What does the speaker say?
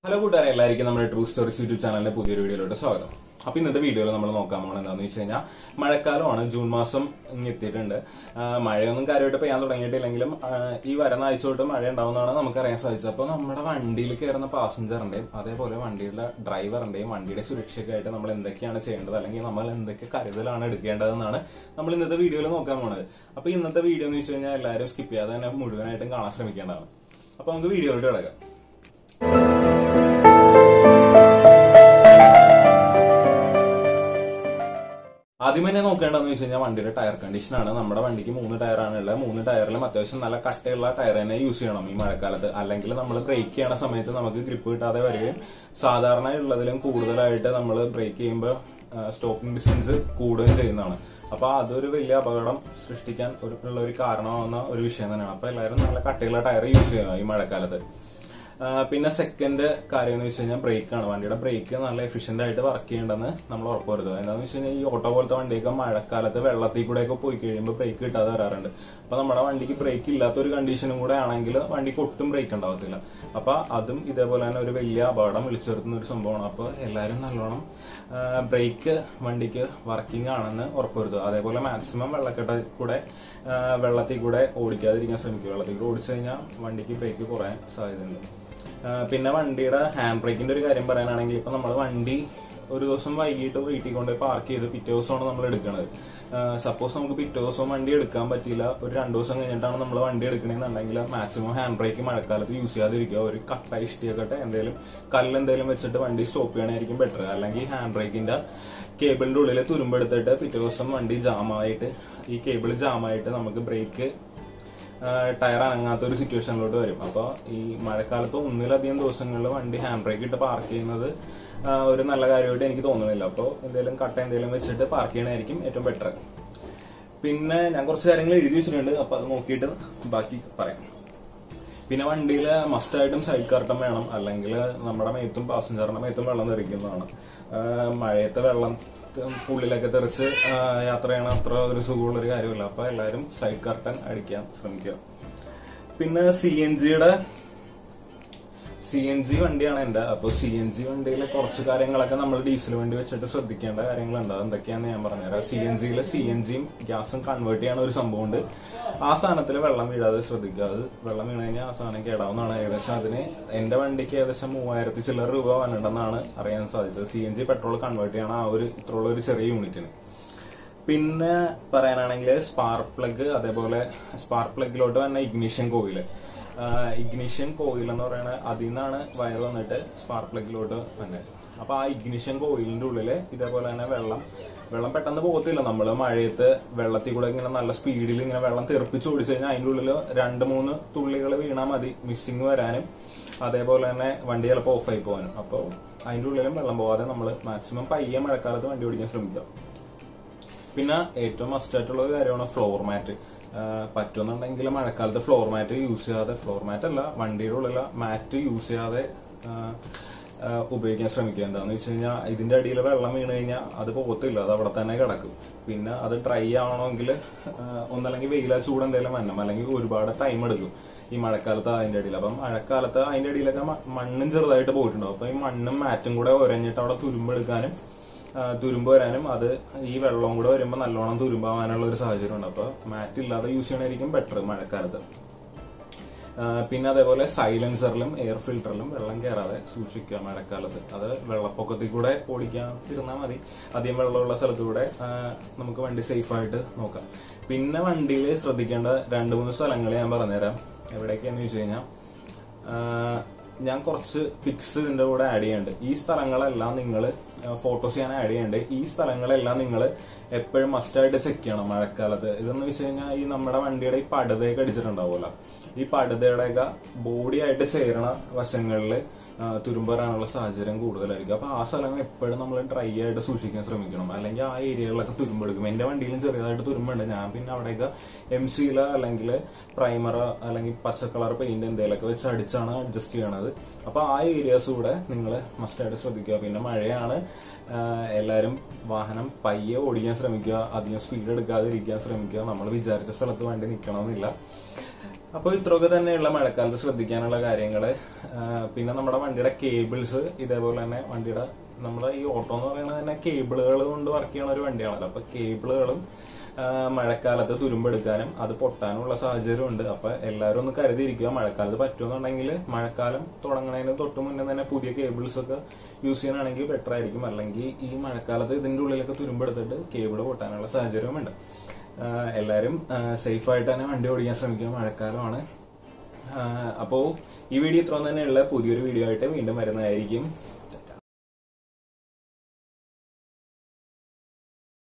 hello കൂട്ടുകാരെ എല്ലാവർക്കും നമ്മുടെ ട്രൂ സ്റ്റോറീസ് യൂട്യൂബ് ചാനലിന്റെ പുതിയൊരു വീഡിയോയിലോട്ട് സ്വാഗതം അപ്പൊ ഇന്നത്തെ വീഡിയോയിൽ നമ്മൾ നോക്കാൻ പോകുന്നത് എന്താണെന്ന് വെച്ച് കഴിഞ്ഞാൽ മഴക്കാലമാണ് ജൂൺ മാസം ഇങ്ങ് എത്തിയിട്ടുണ്ട് ആ, മഴയൊന്നും കാര്യമായിട്ട് പെയ്യാൻ തുടങ്ങിയിട്ടില്ലെങ്കിലും ആ, ഈ വരുന്ന ആഴ്ച തൊട്ട് മഴ ഉണ്ടാവുന്നതാണ് നമുക്ക് അറിയാൻ സാധിച്ചത് അപ്പോൾ നമ്മുടെ വണ്ടിയിൽ കയറുന്ന പാസഞ്ചറിന്റെയും അതേപോലെ വണ്ടിയുടെ ഡ്രൈവറിന്റെയും വണ്ടിയുടെ സുരക്ഷയ്ക്കായിട്ട് നമ്മൾ എന്തൊക്കെയാണ് ചെയ്യേണ്ടത് അല്ലെങ്കിൽ നമ്മൾ എന്തൊക്കെ കരുതലാണ് എടുക്കേണ്ടതെന്നാണ് നമ്മൾ ഇന്നത്തെ വീഡിയോയിൽ നോക്കാൻ പോകുന്നത് അപ്പൊ ഇന്നത്തെ വീഡിയോ എന്ന് വെച്ച് കഴിഞ്ഞാൽ എല്ലാവരും സ്കിപ്പ് ചെയ്യാതെ തന്നെ മുഴുവനായിട്ടും കാണാൻ ശ്രമിക്കേണ്ടതാണ് അപ്പൊ നമുക്ക് വീഡിയോയിലോട്ട് കിടക്കാം ആദ്യം തന്നെ നോക്കേണ്ടതെന്ന് വെച്ച് കഴിഞ്ഞാൽ വണ്ടിയുടെ ടയർ കണ്ടീഷനാണ് നമ്മുടെ വണ്ടിക്ക് മൂന്ന് ടയറാണ് ഉള്ളത് മൂന്ന് ടയറിലും അത്യാവശ്യം നല്ല കട്ടയുള്ള ടയർ തന്നെ യൂസ് ചെയ്യണം ഈ മഴക്കാലത്ത് അല്ലെങ്കിൽ നമ്മൾ ബ്രേക്ക് ചെയ്യണ സമയത്ത് നമുക്ക് ഗ്രിപ്പ് കിട്ടാതെ വരികയും സാധാരണ ഉള്ളതിലും കൂടുതലായിട്ട് നമ്മൾ ബ്രേക്ക് ചെയ്യുമ്പോൾ സ്റ്റോപ്പിംഗ് ഡിസ്റ്റൻസ് കൂടുകയും ചെയ്യുന്നതാണ് അപ്പൊ അതൊരു വലിയ അപകടം സൃഷ്ടിക്കാൻ ഒരു ഉള്ള ഒരു കാരണമാവുന്ന ഒരു വിഷയം തന്നെയാണ് അപ്പൊ എല്ലാവരും നല്ല കട്ടിയുള്ള ടയർ യൂസ് ചെയ്യണം ഈ മഴക്കാലത്ത് ആ, പിന്നെ സെക്കൻഡ് കാര്യം എന്ന് വെച്ച് കഴിഞ്ഞാൽ ബ്രേക്ക് ആണ് വണ്ടിയുടെ ബ്രേക്ക് നല്ല എഫിഷ്യന്റ് ആയിട്ട് വർക്ക് ചെയ്യേണ്ടെന്ന് നമ്മൾ ഉറപ്പുവരുത്തുക എന്താണെന്ന് വെച്ച് കഴിഞ്ഞാൽ ഈ ഓട്ടോ പോലത്തെ വണ്ടിയൊക്കെ മഴക്കാലത്ത് വെള്ളത്തിൽ കൂടെ ഒക്കെ പോയി കഴിയുമ്പോൾ ബ്രേക്ക് കിട്ടാതെ വരാറുണ്ട് അപ്പൊ നമ്മുടെ വണ്ടിക്ക് ബ്രേക്ക് ഇല്ലാത്ത ഒരു കണ്ടീഷനും കൂടെ ആണെങ്കിൽ വണ്ടിക്ക് ഒട്ടും ബ്രേക്ക് ഉണ്ടാവത്തില്ല അപ്പൊ അതും ഇതേപോലെ തന്നെ ഒരു വലിയ അപകടം വിളിച്ചു വരുത്തുന്ന ഒരു സംഭവമാണ് അപ്പൊ എല്ലാവരും നല്ലോണം ബ്രേക്ക് വണ്ടിക്ക് വർക്കിംഗ് ആണെന്ന് ഉറപ്പുവരുത്തുക അതേപോലെ മാക്സിമം വെള്ളക്കെട്ട കൂടെ ആ, വെള്ളത്തിൽ കൂടെ ഓടിക്കാതിരിക്കാൻ ശ്രമിക്കുക വെള്ളത്തിൽ കൂടെ ഓടിച്ചു കഴിഞ്ഞാൽ വണ്ടിക്ക് ബ്രേക്ക് കുറയാൻ സാധ്യതയുണ്ട് ആ, പിന്നെ വണ്ടിയുടെ ഹാൻഡ് ബ്രേക്കിന്റെ ഒരു കാര്യം പറയാനാണെങ്കിൽ ഇപ്പൊ നമ്മൾ വണ്ടി ഒരു ദിവസം വൈകിട്ട് വീട്ടിൽ കൊണ്ട് പാർക്ക് ചെയ്ത് പിറ്റേ ദിവസമാണ് നമ്മൾ എടുക്കുന്നത് സപ്പോസ് നമുക്ക് പിറ്റേ ദിവസം വണ്ടി എടുക്കാൻ പറ്റിയില്ല ഒരു രണ്ടു ദിവസം കഴിഞ്ഞിട്ടാണ് നമ്മൾ വണ്ടി എടുക്കണമെന്നുണ്ടെങ്കിൽ മാക്സിമം ഹാൻഡ് ബ്രേക്ക് മഴക്കാലത്ത് യൂസ് ചെയ്യാതിരിക്കുക ഒരു കട്ട ഇഷ്ടിയൊക്കെ എന്തെങ്കിലും കല്ല് എന്തെങ്കിലും വെച്ചിട്ട് വണ്ടി സ്റ്റോപ്പ് ചെയ്യണമായിരിക്കും ബെറ്റർ അല്ലെങ്കിൽ ഹാൻഡ് ബ്രേക്കിന്റെ കേബിളിന്റെ ഉള്ളിൽ തുരുമ്പെടുത്തിട്ട് പിറ്റേ ദിവസം വണ്ടി ജാമായിട്ട് ഈ കേബിൾ ജാമായിട്ട് നമുക്ക് ബ്രേക്ക് ടയർ അനങ്ങാത്ത ഒരു സിറ്റുവേഷനിലോട്ട് വരും അപ്പോൾ ഈ മഴക്കാലത്ത് ഒന്നിലധികം ദിവസങ്ങളിൽ വണ്ടി ഹാൻഡ് ബ്രേക്ക് ഇട്ട് പാർക്ക് ചെയ്യുന്നത് ആ, ഒരു നല്ല കാര്യമായിട്ട് എനിക്ക് തോന്നുന്നില്ല അപ്പോൾ എന്തെങ്കിലും കട്ട എന്തെങ്കിലും വെച്ചിട്ട് പാർക്ക് ചെയ്യണമായിരിക്കും ഏറ്റവും ബെറ്റർ പിന്നെ ഞാൻ കുറച്ച് കാര്യങ്ങൾ എഴുതി വെച്ചിട്ടുണ്ട് അപ്പൊ അത് നോക്കിയിട്ട് ബാക്കി പറയാം പിന്നെ വണ്ടിയിൽ മസ്റ്റായിട്ടും സൈഡ് കർട്ടൻ വേണം അല്ലെങ്കിൽ നമ്മുടെ മേത്തും പാസഞ്ചറിന്റെ മേത്തും വെള്ളം തെറിക്കുന്നതാണ് ആ, മഴയത്തെ വെള്ളം ത- ഉള്ളിലൊക്കെ തെറിച്ച് ആ, യാത്ര ചെയ്യണ അത്ര ഒരു സുഖമുള്ള ഒരു കാര്യമല്ല അപ്പൊ എല്ലാവരും സൈഡ് കർട്ടൻ അടിക്കാൻ ശ്രമിക്കുക പിന്നെ സി എൻ ജിയുടെ സി എൻ ജി വണ്ടിയാണ് എന്റെ അപ്പൊ സി എൻ ജി വണ്ടിയിൽ കുറച്ച് കാര്യങ്ങളൊക്കെ നമ്മൾ ഡീസൽ വണ്ടി വെച്ചിട്ട് ശ്രദ്ധിക്കേണ്ട കാര്യങ്ങളുണ്ട് അത് എന്തൊക്കെയാണെന്ന് ഞാൻ പറഞ്ഞുതരാം സി എൻ ജിയിൽ സി എൻ ജിയും ഗ്യാസും കൺവേർട്ട് ചെയ്യണ ഒരു സംഭവമുണ്ട് ആ സാധനത്തിൽ വെള്ളം വീഴാതെ ശ്രദ്ധിക്കുക അത് വെള്ളം വീണ് കഴിഞ്ഞാൽ ആ സാധനം കേടാവുന്നതാണ് ഏകദേശം അതിന് എന്റെ വണ്ടിക്ക് ഏകദേശം മൂവായിരത്തി ചില്ലറ രൂപ വന്നിട്ടുണ്ടെന്നാണ് അറിയാൻ സാധിച്ചത് C N G petrol convert ചെയ്യണ ആ ഒരു ഇത്രയുള്ള ഒരു ചെറിയ യൂണിറ്റിന് പിന്നെ പറയാനാണെങ്കിൽ സ്പാർക്ക് പ്ലഗ് അതേപോലെ സ്പാർക്ക് പ്ലഗിലോട്ട് തന്നെ ഇഗ്നിഷൻ കോയിൽ ഇഗ്നിഷൻ കോയിൽ എന്ന് പറയുന്നത് അതിൽ നിന്നാണ് വയർ വന്നിട്ട് സ്പാർക്ക് പ്ലഗിലോട്ട് വന്നത് അപ്പൊ ആ ഇഗ്നിഷൻ കോയിലിന്റെ ഉള്ളില് ഇതേപോലെ തന്നെ വെള്ളം വെള്ളം പെട്ടെന്ന് പോകത്തില്ല നമ്മൾ മഴയത്ത് വെള്ളത്തിൽ കൂടെ ഇങ്ങനെ നല്ല സ്പീഡിൽ ഇങ്ങനെ വെള്ളം തെറിപ്പിച്ച് ഓടിച്ചു കഴിഞ്ഞാൽ അതിന്റെ ഉള്ളിൽ രണ്ട് മൂന്ന് തുള്ളികൾ വീണാൽ മതി മിസ്സിങ് വരാനും അതേപോലെ തന്നെ വണ്ടി ചിലപ്പോൾ ഓഫായി പോകാനും അപ്പോൾ അതിന്റെ ഉള്ളിലും വെള്ളം പോകാതെ നമ്മൾ മാക്സിമം പയ്യെ മഴക്കാലത്ത് വണ്ടി ഓടിക്കാൻ ശ്രമിക്കുക പിന്നെ ഏറ്റവും മസ്റ്റ് ആയിട്ടുള്ള ഒരു കാര്യമാണ് ഫ്ലോർ മാറ്റ് പറ്റുന്നുണ്ടെങ്കിൽ മഴക്കാലത്ത് ഫ്ലോർ മാറ്റ് യൂസ് ചെയ്യാതെ ഫ്ലോർ മാറ്റ് അല്ല വണ്ടിയുടെ ഉള്ളിലെ മാറ്റ് യൂസ് ചെയ്യാതെ ആ, ആ, ഉപയോഗിക്കാൻ ശ്രമിക്കുക എന്താന്ന് വെച്ച് കഴിഞ്ഞാൽ ഇതിന്റെ അടിയിൽ വെള്ളം വീണ് കഴിഞ്ഞാൽ അത് പോകത്തില്ല അത് അവിടെ തന്നെ കിടക്കും പിന്നെ അത് ഡ്രൈ ആവണമെങ്കിൽ ഒന്നല്ലെങ്കിൽ വെയില ചൂട് എന്തെങ്കിലും വരണം അല്ലെങ്കിൽ ഒരുപാട് ടൈം എടുക്കും ഈ മഴക്കാലത്ത് അതിന്റെ അടിയിൽ അപ്പം മഴക്കാലത്ത് അതിന്റെ അടിയിലൊക്കെ മ- മണ്ണും ചെറുതായിട്ട് പോയിട്ടുണ്ടാവും അപ്പൊ ഈ മണ്ണും മാറ്റും കൂടെ ഒരഞ്ഞിട്ട് അവിടെ തുരുമ്പെടുക്കാനും ആ, തുരുമ്പ് വരാനും അത് ഈ വെള്ളവും കൂടെ വരുമ്പോൾ നല്ലോണം തുരുമ്പാവാനുള്ള ഒരു സാഹചര്യം ഉണ്ട് അപ്പൊ മാറ്റ് ഇല്ലാതെ യൂസ് ചെയ്യണമായിരിക്കും ബെറ്റർ മഴക്കാലത്ത് ആ, പിന്നെ അതേപോലെ സൈലൻസറിലും എയർ ഫിൽറ്ററിലും വെള്ളം കയറാതെ സൂക്ഷിക്കുക മഴക്കാലത്ത് അത് വെള്ളപ്പൊക്കത്തിൽ കൂടെ ഓടിക്കാൻ ഇരുന്നാൽ മതി അധികം വെള്ളമുള്ള സ്ഥലത്ത് കൂടെ ആ, നമുക്ക് വണ്ടി സേഫ് ആയിട്ട് നോക്കാം പിന്നെ വണ്ടിയിൽ ശ്രദ്ധിക്കേണ്ട രണ്ട് മൂന്ന് സ്ഥലങ്ങൾ ഞാൻ പറഞ്ഞുതരാം എവിടെയൊക്കെയാന്ന് വെച്ച് കഴിഞ്ഞാൽ ആഹ് ഞാൻ കുറച്ച് പിക്സ് ഇതിന്റെ കൂടെ ആഡ് ചെയ്യുന്നുണ്ട് ഈ സ്ഥലങ്ങളെല്ലാം നിങ്ങൾ ഫോട്ടോസ് ചെയ്യാൻ ആഡ് ചെയ്യുന്നുണ്ട് ഈ സ്ഥലങ്ങളെല്ലാം നിങ്ങൾ എപ്പോഴും മസ്റ്റായിട്ട് ചെക്ക് ചെയ്യണം മഴക്കാലത്ത് ഇതെന്ന് വെച്ച് കഴിഞ്ഞാൽ ഈ നമ്മുടെ വണ്ടിയുടെ ഈ പടുതയൊക്കെ അടിച്ചിട്ടുണ്ടാവുമല്ലോ ഈ പടുതയുടെയൊക്കെ ബോഡി ആയിട്ട് ചേരണ വശങ്ങളിൽ തുരുമ്പ് വരാനുള്ള സാഹചര്യം കൂടുതലായിരിക്കും അപ്പൊ ആ സ്ഥലങ്ങൾ എപ്പോഴും നമ്മൾ ഡ്രൈ ആയിട്ട് സൂക്ഷിക്കാൻ ശ്രമിക്കണം അല്ലെങ്കിൽ ആ ഏരിയകളിലൊക്കെ തുരുമ്പെടുക്കും എന്റെ വണ്ടിയിലും ചെറിയതായിട്ട് തുരുമ്പുണ്ട് ഞാൻ പിന്നെ അവിടെയൊക്കെ എം സിയില അല്ലെങ്കിൽ പ്രൈമർ അല്ലെങ്കിൽ പച്ച കളർ പെയിന്റ് എന്തെങ്കിലുമൊക്കെ വെച്ച് അടിച്ചാണ് അഡ്ജസ്റ്റ് ചെയ്യണത് അപ്പൊ ആ ഏരിയാസ് കൂടെ നിങ്ങൾ മസ്റ്റായിട്ട് ശ്രദ്ധിക്കുക പിന്നെ മഴയാണ് ആ, എല്ലാവരും വാഹനം പയ്യെ ഓടിക്കാൻ ശ്രമിക്കുക അധികം സ്പീഡ് എടുക്കാതെ ഇരിക്കാൻ ശ്രമിക്കുക നമ്മൾ വിചാരിച്ച സ്ഥലത്ത് വണ്ടി നിൽക്കണമെന്നില്ല അപ്പോൾ ഇത്രയൊക്കെ തന്നെയുള്ള മഴക്കാലത്ത് ശ്രദ്ധിക്കാനുള്ള കാര്യങ്ങള് ആ, പിന്നെ നമ്മുടെ വണ്ടിയുടെ കേബിൾസ് ഇതേപോലെ തന്നെ വണ്ടിയുടെ നമ്മുടെ ഈ ഓട്ടോ എന്ന് പറയുന്നത് തന്നെ കേബിളുകൾ കൊണ്ട് വർക്ക് ചെയ്യണ ഒരു വണ്ടിയാണല്ലോ അപ്പൊ കേബിളുകളും ആ, മഴക്കാലത്ത് തുരുമ്പെടുക്കാനും അത് പൊട്ടാനുള്ള സാഹചര്യം ഉണ്ട് അപ്പൊ എല്ലാവരും ഒന്ന് കരുതിയിരിക്കുക മഴക്കാലത്ത് പറ്റുമെന്നുണ്ടെങ്കിൽ മഴക്കാലം തുടങ്ങുന്നതിന് തൊട്ട് മുന്നേ തന്നെ പുതിയ കേബിൾസ് ഒക്കെ യൂസ് ചെയ്യാനാണെങ്കിൽ ബെറ്റർ ആയിരിക്കും അല്ലെങ്കിൽ ഈ മഴക്കാലത്ത് ഇതിന്റെ ഉള്ളിലൊക്കെ തുരുമ്പെടുത്തിട്ട് കേബിൾ പൊട്ടാനുള്ള സാഹചര്യവുമുണ്ട് ആ, എല്ലാവരും സേഫ് ആയിട്ട് തന്നെ വണ്ടി ഓടിക്കാൻ ശ്രമിക്കുക മഴക്കാലമാണ് ആ, അപ്പോ ഈ വീഡിയോ ഇത്ര തന്നെയുള്ള പുതിയൊരു വീഡിയോ ആയിട്ട് വീണ്ടും വരുന്നതായിരിക്കും